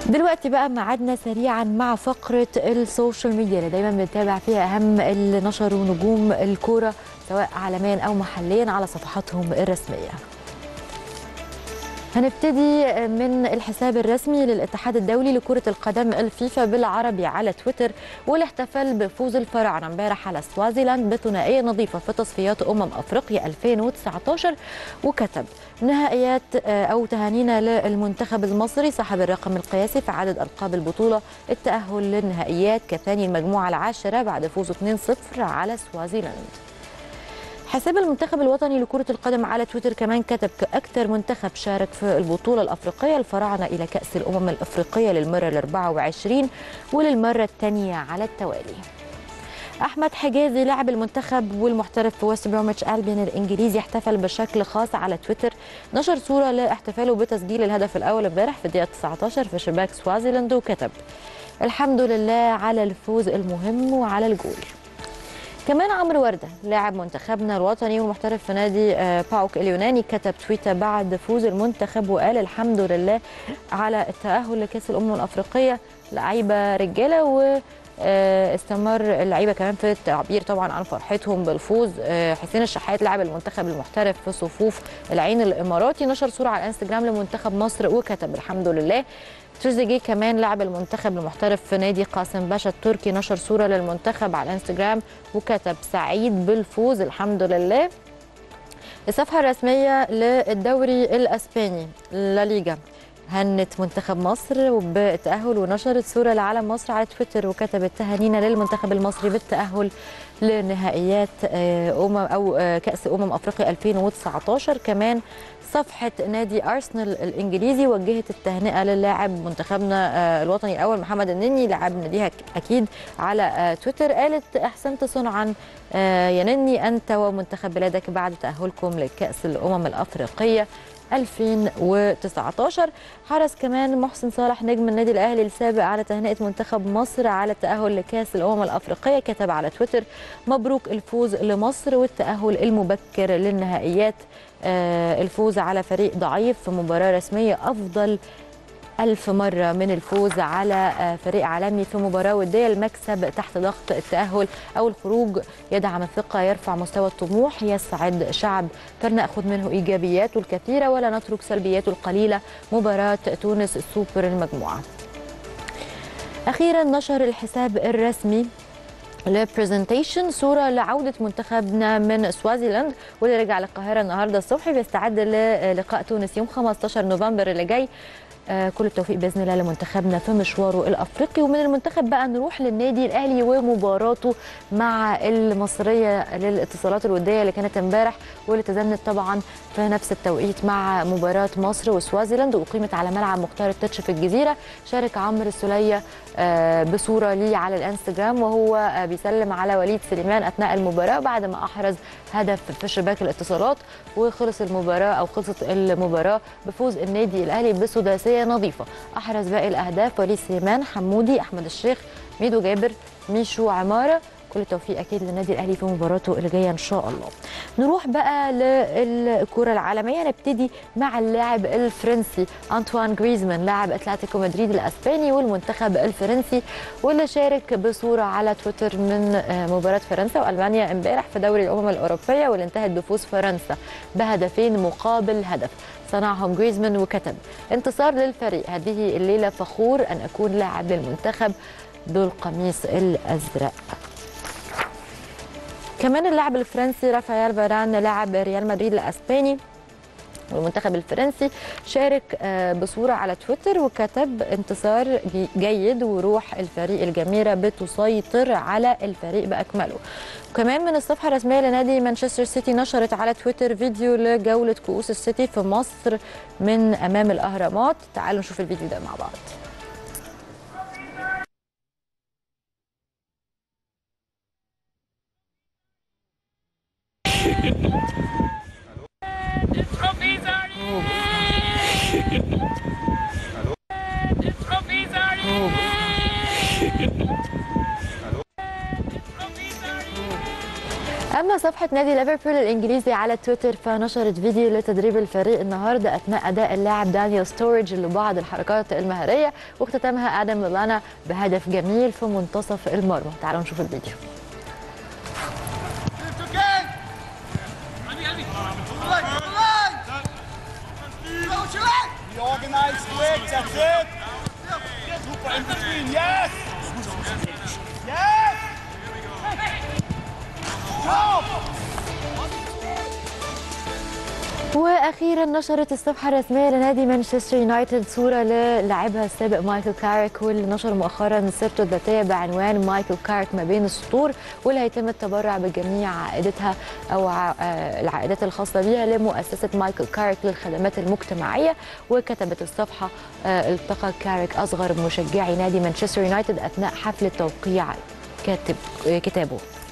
دلوقتي بقى ميعادنا سريعا مع فقرة السوشيال ميديا اللي دايما بنتابع فيها أهم اللي نشروا نجوم الكورة سواء عالميا أو محليا على صفحاتهم الرسمية هنبتدي من الحساب الرسمي للاتحاد الدولي لكرة القدم الفيفا بالعربي على تويتر واللي احتفل بفوز الفراعنة امبارح على سوازيلاند بثنائية نظيفة في تصفيات أمم أفريقيا 2019 وكتب نهائيات أو تهانينا للمنتخب المصري صاحب الرقم القياسي في عدد ألقاب البطولة التأهل للنهائيات كثاني المجموعة العاشرة بعد فوزه 2-0 على سوازيلاند حساب المنتخب الوطني لكرة القدم على تويتر كمان كتب كأكثر منتخب شارك في البطولة الأفريقية الفراعنة إلى كأس الأمم الأفريقية للمرة ال 24 وللمرة الثانية على التوالي احمد حجازي لاعب المنتخب والمحترف في ويست بروميتش البين الانجليزي احتفل بشكل خاص على تويتر نشر صوره لاحتفاله بتسجيل الهدف الاول امبارح في الدقيقه 19 في شباك سوازيلاند وكتب الحمد لله على الفوز المهم وعلى الجول كمان عمرو ورده لاعب منتخبنا الوطني ومحترف في نادي باوك اليوناني كتب تويته بعد فوز المنتخب وقال الحمد لله على التاهل لكاس الامم الافريقيه لعيبه رجاله و استمر اللعيبه كمان في التعبير طبعا عن فرحتهم بالفوز حسين الشحات لاعب المنتخب المحترف في صفوف العين الاماراتي نشر صوره على الانستجرام لمنتخب مصر وكتب الحمد لله تريزيجيه كمان لاعب المنتخب المحترف في نادي قاسم باشا التركي نشر صوره للمنتخب على الانستجرام وكتب سعيد بالفوز الحمد لله الصفحه الرسميه للدوري الاسباني لا ليجا هنت منتخب مصر بالتأهل ونشرت صورة لعلم مصر على تويتر وكتبت تهانينا للمنتخب المصري بالتأهل لنهائيات أمم أو كأس أمم أفريقيا 2019 كمان صفحة نادي أرسنال الإنجليزي وجهت التهنئة للاعب منتخبنا الوطني الأول محمد النني لاعب ناديها أكيد على تويتر قالت أحسنت صنعا يا نني أنت ومنتخب بلادك بعد تأهلكم لكأس الأمم الأفريقية 2019 حرص كمان محسن صالح نجم النادي الاهلي السابق على تهنئه منتخب مصر على التاهل لكاس الامم الافريقيه كتب على تويتر مبروك الفوز لمصر والتاهل المبكر للنهائيات الفوز على فريق ضعيف في مباراه رسميه افضل ألف مرة من الفوز على فريق عالمي في مباراة ودية المكسب تحت ضغط التأهل أو الخروج يدعم الثقة يرفع مستوى الطموح يسعد شعب فلنأخذ منه إيجابياته الكثيرة ولا نترك سلبياته القليلة مباراة تونس السوبر المجموعة أخيرا نشر الحساب الرسمي لبرزنتيشن صوره لعوده منتخبنا من سوازيلاند واللي رجع للقاهره النهارده الصبح بيستعد للقاء تونس يوم 15 نوفمبر اللي جاي آه كل التوفيق باذن الله لمنتخبنا في مشواره الافريقي ومن المنتخب بقى نروح للنادي الاهلي ومباراته مع المصريه للاتصالات الوديه اللي كانت امبارح واللي تزامنت طبعا في نفس التوقيت مع مباراه مصر وسوازيلاند واقيمت على ملعب مختار التتش في الجزيره شارك عمرو السوليه آه بصوره ليه على الانستجرام وهو آه بيسلم على وليد سليمان اثناء المباراه بعد ما احرز هدف في شباك الاتصالات وخلص المباراه او خلصت المباراه بفوز النادي الاهلي بسداسيه نظيفه احرز باقي الاهداف وليد سليمان حمودي احمد الشيخ ميدو جابر ميشو عماره كل التوفيق اكيد للنادي الاهلي في مباراته اللي جايه ان شاء الله. نروح بقى للكره العالميه نبتدي مع اللاعب الفرنسي انطوان جريزمان لاعب اتلتيكو مدريد الاسباني والمنتخب الفرنسي واللي شارك بصوره على تويتر من مباراه فرنسا والمانيا امبارح في دوري الامم الاوروبيه واللي انتهت بفوز فرنسا بهدفين مقابل هدف. صنعهم جريزمان وكتب انتصار للفريق هذه الليله فخور ان اكون لاعب للمنتخب بالقميص الازرق كمان اللاعب الفرنسي رافائيل فاران لاعب ريال مدريد الاسباني والمنتخب الفرنسي شارك بصورة على تويتر وكتب انتصار جيد وروح الفريق الجميلة بتسيطر على الفريق بأكمله وكمان من الصفحة الرسمية لنادي مانشستر سيتي نشرت على تويتر فيديو لجولة كؤوس السيتي في مصر من أمام الأهرامات تعالوا نشوف الفيديو ده مع بعض أما أما صفحة نادي ليفربول الإنجليزي على تويتر فنشرت فيديو لتدريب الفريق النهاردة أثناء أداء اللاعب دانيال ستورج لبعض الحركات المهارية واختتمها آدم لولانا بهدف جميل في منتصف المرمى تعالوا نشوف الفيديو Organized quick, that's it. Super in between, yes. Yes. Go. واخيرا نشرت الصفحه الرسميه لنادي مانشستر يونايتد صوره للاعبها السابق مايكل كاريك واللي نشر مؤخرا سيرته الذاتيه بعنوان مايكل كاريك ما بين السطور واللي هيتم التبرع بجميع عائدتها او ع- آه، العائدات الخاصه بها لمؤسسه مايكل كاريك للخدمات المجتمعيه وكتبت الصفحه آه، التقى كاريك اصغر مشجعي نادي مانشستر يونايتد اثناء حفل توقيع كاتب آه، كتابه